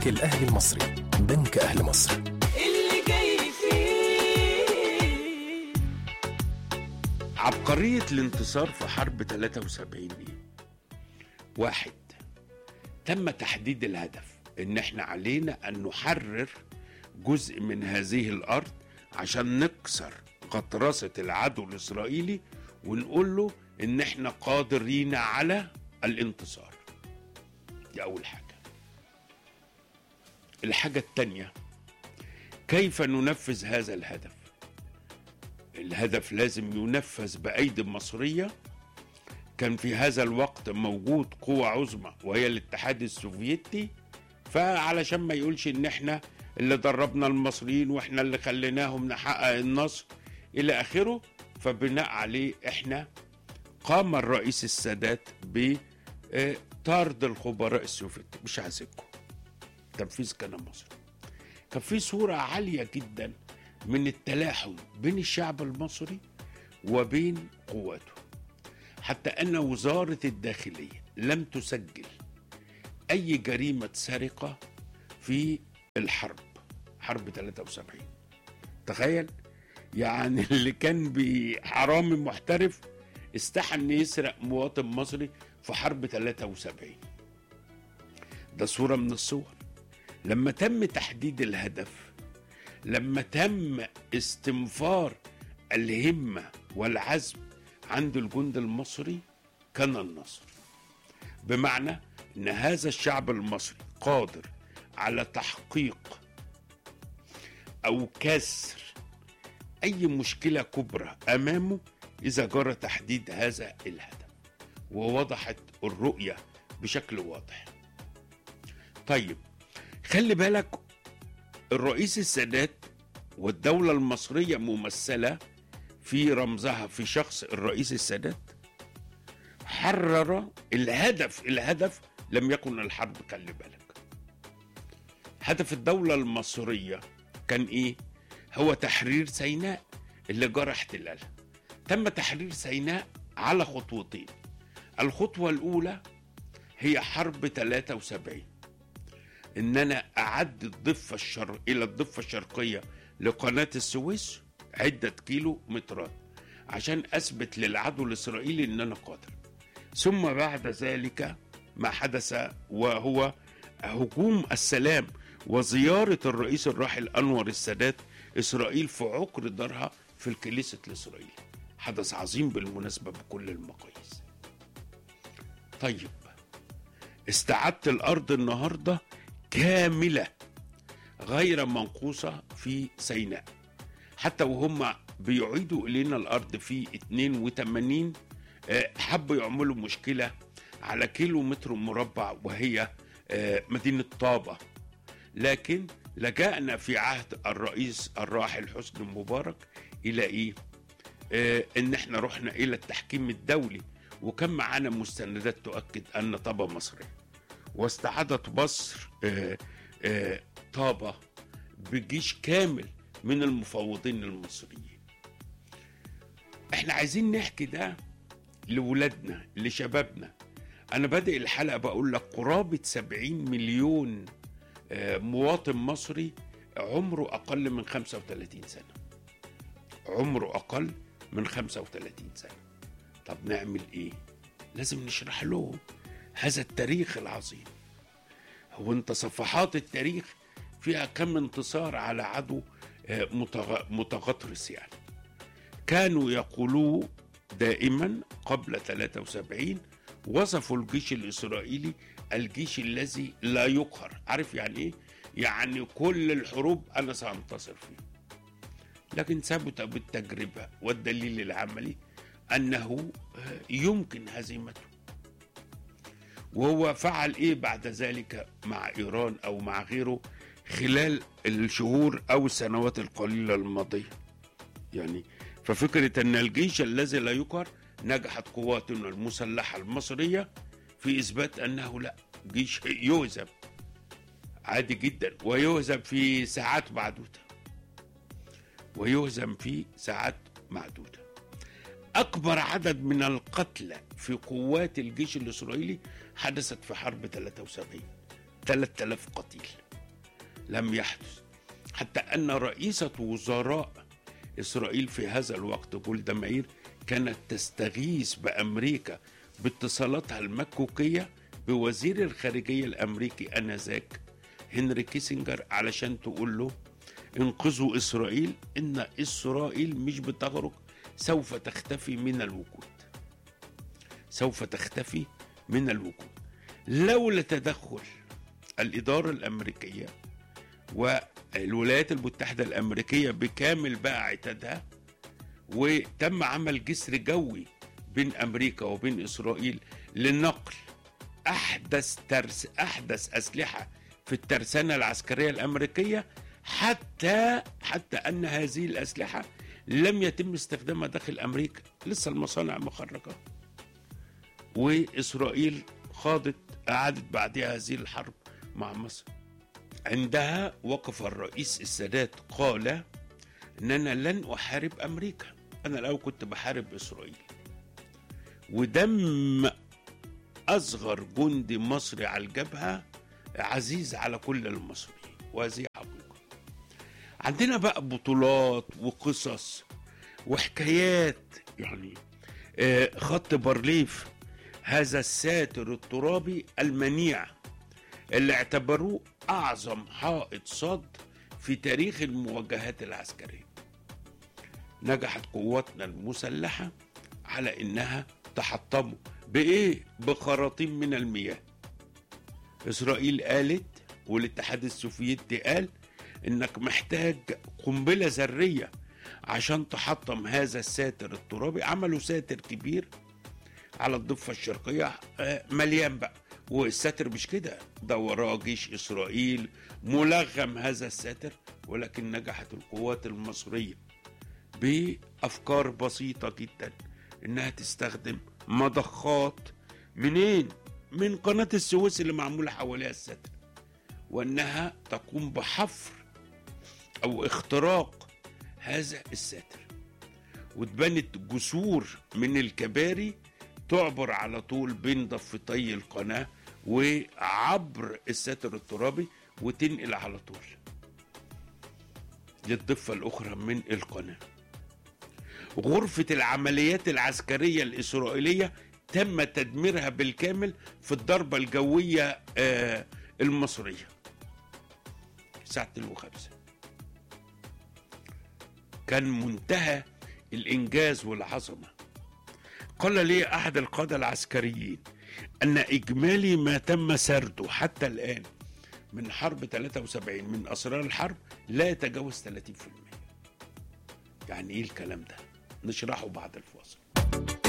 البنك الأهلي المصري بنك أهل مصر اللي جاي فيه عبقرية الانتصار في حرب 73 ايه؟ واحد تم تحديد الهدف ان احنا علينا ان نحرر جزء من هذه الارض عشان نكسر غطرسة العدو الاسرائيلي ونقول له ان احنا قادرين على الانتصار دي اول حاجة الحاجة التانية كيف ننفذ هذا الهدف الهدف لازم ينفذ بأيدي مصرية كان في هذا الوقت موجود قوة عظمى وهي الاتحاد السوفيتي فعلشان ما يقولش ان احنا اللي دربنا المصريين واحنا اللي خليناهم نحقق النصر الى اخره فبناء عليه احنا قام الرئيس السادات بطرد الخبراء السوفيتي مش عايزكم تنفيذ كان مصري كان في صورة عالية جدا من التلاحم بين الشعب المصري وبين قواته حتى أن وزارة الداخلية لم تسجل أي جريمة سرقة في الحرب حرب 73 تخيل يعني اللي كان بحرامي محترف استحى ان يسرق مواطن مصري في حرب 73 ده صورة من الصور لما تم تحديد الهدف لما تم استنفار الهمة والعزم عند الجند المصري كان النصر بمعنى ان هذا الشعب المصري قادر على تحقيق او كسر اي مشكله كبرى امامه اذا جرى تحديد هذا الهدف ووضحت الرؤيه بشكل واضح طيب خلي بالك الرئيس السادات والدوله المصريه ممثله في رمزها في شخص الرئيس السادات حرر الهدف الهدف لم يكن الحرب خلي بالك هدف الدولة المصرية كان ايه هو تحرير سيناء اللي جرى احتلالها تم تحرير سيناء على خطوتين الخطوة الأولى هي حرب 73 إن أنا أعدي الضفة الشرق إلى الضفة الشرقية لقناة السويس عدة كيلو مترات عشان أثبت للعدو الإسرائيلي إن أنا قادر ثم بعد ذلك ما حدث وهو هجوم السلام وزيارة الرئيس الراحل أنور السادات إسرائيل في عقر دارها في الكنيسة الإسرائيلي حدث عظيم بالمناسبة بكل المقاييس طيب استعدت الأرض النهاردة كاملة غير منقوصة في سيناء حتى وهم بيعيدوا إلينا الأرض في 82 آه، حبوا يعملوا مشكلة على كيلو متر مربع وهي آه، مدينة طابة لكن لجأنا في عهد الرئيس الراحل حسني مبارك إلى إيه؟ آه، إن إحنا رحنا إلى التحكيم الدولي وكان معانا مستندات تؤكد أن طابة مصرية واستعادت مصر آه، آه، طابة بجيش كامل من المفوضين المصريين احنا عايزين نحكي ده لولادنا لشبابنا انا بادئ الحلقه بقول لك قرابه 70 مليون آه، مواطن مصري عمره اقل من 35 سنه عمره اقل من 35 سنه طب نعمل ايه لازم نشرح لهم هذا التاريخ العظيم هو انت صفحات التاريخ فيها كم انتصار على عدو آه، متغ- متغطرس يعني كانوا يقولوا دائما قبل 73 وصفوا الجيش الإسرائيلي الجيش الذي لا يقهر عارف يعني إيه؟ يعني كل الحروب أنا سأنتصر فيه لكن ثبت بالتجربة والدليل العملي أنه آه، يمكن هزيمته وهو فعل ايه بعد ذلك مع ايران او مع غيره خلال الشهور او السنوات القليله الماضيه يعني ففكره ان الجيش الذي لا يقهر نجحت قواتنا المسلحه المصريه في اثبات انه لا جيش يهزم عادي جدا ويهزم في ساعات معدوده ويهزم في ساعات معدوده أكبر عدد من القتلى في قوات الجيش الإسرائيلي حدثت في حرب 73 3000 قتيل لم يحدث حتى أن رئيسة وزراء إسرائيل في هذا الوقت جولدا مائير كانت تستغيث بأمريكا باتصالاتها المكوكية بوزير الخارجية الأمريكي آنذاك هنري كيسنجر علشان تقول له انقذوا إسرائيل إن إسرائيل مش بتغرق سوف تختفي من الوجود سوف تختفي من الوجود لولا تدخل الإدارة الأمريكية والولايات المتحدة الأمريكية بكامل بقى عتادها وتم عمل جسر جوي بين أمريكا وبين إسرائيل لنقل أحدث ترس أحدث أسلحة في الترسانة العسكرية الأمريكية حتى حتى أن هذه الأسلحة لم يتم استخدامها داخل أمريكا لسه المصانع مخرجة وإسرائيل خاضت أعادت بعدها هذه الحرب مع مصر عندها وقف الرئيس السادات قال ان انا لن احارب امريكا انا الاول كنت بحارب اسرائيل ودم اصغر جندي مصري على الجبهه عزيز على كل المصريين وهذه حقيقه عندنا بقى بطولات وقصص وحكايات يعني آه، خط بارليف هذا الساتر الترابي المنيع اللي اعتبروه أعظم حائط صد في تاريخ المواجهات العسكرية نجحت قواتنا المسلحة على إنها تحطمه بإيه؟ بخراطيم من المياه إسرائيل قالت والاتحاد السوفيتي قال إنك محتاج قنبلة ذرية عشان تحطم هذا الساتر الترابي عملوا ساتر كبير على الضفة الشرقية آه، مليان بقى والساتر مش كده ده وراه جيش إسرائيل ملغم هذا الساتر ولكن نجحت القوات المصرية بأفكار بسيطة جدا إنها تستخدم مضخات منين؟ من قناة السويس اللي معمولة حواليها الساتر وأنها تقوم بحفر أو اختراق هذا الساتر واتبنت جسور من الكباري تعبر على طول بين ضفتي القناة وعبر الساتر الترابي وتنقل على طول للضفة الأخرى من القناة غرفة العمليات العسكرية الإسرائيلية تم تدميرها بالكامل في الضربة الجوية آه، المصرية الساعة 5 كان منتهى الإنجاز والعظمة قال لي أحد القادة العسكريين أن إجمالي ما تم سرده حتى الآن من حرب 73 من أسرار الحرب لا يتجاوز 30% يعني إيه الكلام ده؟ نشرحه بعد الفاصل